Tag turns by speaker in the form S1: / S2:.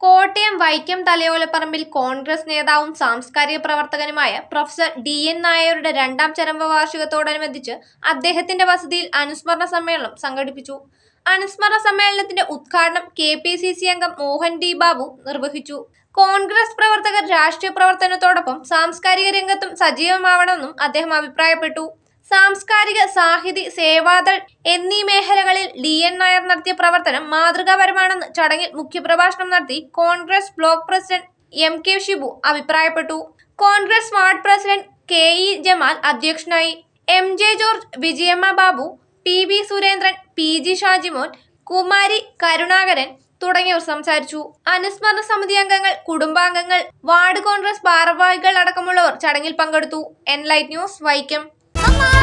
S1: കോട്ടയം വൈക്കം തലയോലപ്പറമ്പിൽ കോൺഗ്രസ് നേതാവും സാംസ്കാരിക പ്രവർത്തകനുമായ പ്രൊഫസർ ഡി എൻ നായരുടെ രണ്ടാം ചരമവാർഷികത്തോടനുബന്ധിച്ച് അദ്ദേഹത്തിന്റെ വസതിയിൽ അനുസ്മരണ സമ്മേളനം സംഘടിപ്പിച്ചു അനുസ്മരണ സമ്മേളനത്തിന്റെ ഉദ്ഘാടനം കെ പി സി സി അംഗം മോഹൻ ഡി ബാബു നിർവഹിച്ചു കോൺഗ്രസ് പ്രവർത്തകർ രാഷ്ട്രീയ പ്രവർത്തനത്തോടൊപ്പം സാംസ്കാരിക രംഗത്തും സജീവമാവണമെന്നും അദ്ദേഹം അഭിപ്രായപ്പെട്ടു സാംസ്കാരിക സാഹിതി സേവാദൾ എന്നീ മേഖലകളിൽ ഡി എൻ നായർ നടത്തിയ പ്രവർത്തനം മാതൃകാപരമാണെന്ന് ചടങ്ങിൽ മുഖ്യപ്രഭാഷണം നടത്തി Congress block president M K Shibu അഭിപ്രായപ്പെട്ടു Congress ward president K E Jamal അധ്യക്ഷനായി M J George Vijayamma Babu P V Surendran P G Shajimon Kumari Karunakaran തുടങ്ങിയവർ സംസാരിച്ചു അനുസ്മരണ സമിതി അംഗങ്ങൾ കുടുംബാംഗങ്ങൾ വാർഡ് കോൺഗ്രസ് ഭാരവാഹികൾ അടക്കമുള്ളവർ ചടങ്ങിൽ പങ്കെടുത്തു എൻലൈറ്റ് ന്യൂസ് വൈക്കം
S2: അമ്മ